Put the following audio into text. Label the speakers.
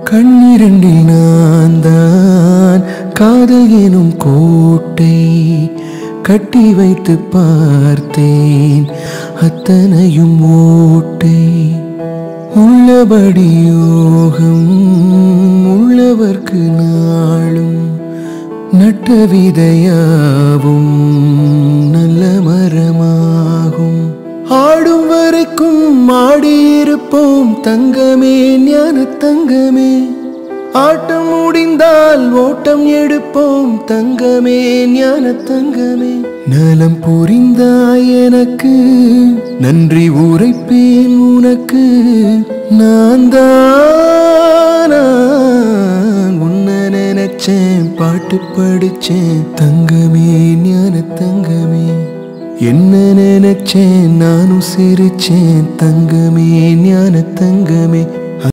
Speaker 1: கண்ணிரண்டில் நான் தான் காதல் எனும் கோட்டை கட்டி வைத்து பார்த்தேன் அத்தனையும் ஓட்டை உள்ளபடி யோகம் உள்ளவர்க்கு நாளும் நட்ட விதையாவும் நல்ல மரமாகும் ஆடும் வரைக்கும் ஆடியிருப்போம் தங்கமே ஞான தங்கமே ஆட்டம் முடிந்தால் ஓட்டம் எடுப்போம் தங்கமே ஞான தங்கமே நலம் புரிந்தாய் எனக்கு நன்றி உரைப்பேன் உனக்கு நான் தான் உன்னை நினைச்சேன் பாட்டு படிச்சேன் தங்கமே ஞான தங்கமே என்ன நினைச்சேன் நானும் சிரிச்சேன் தங்கமே ஞான தங்கமே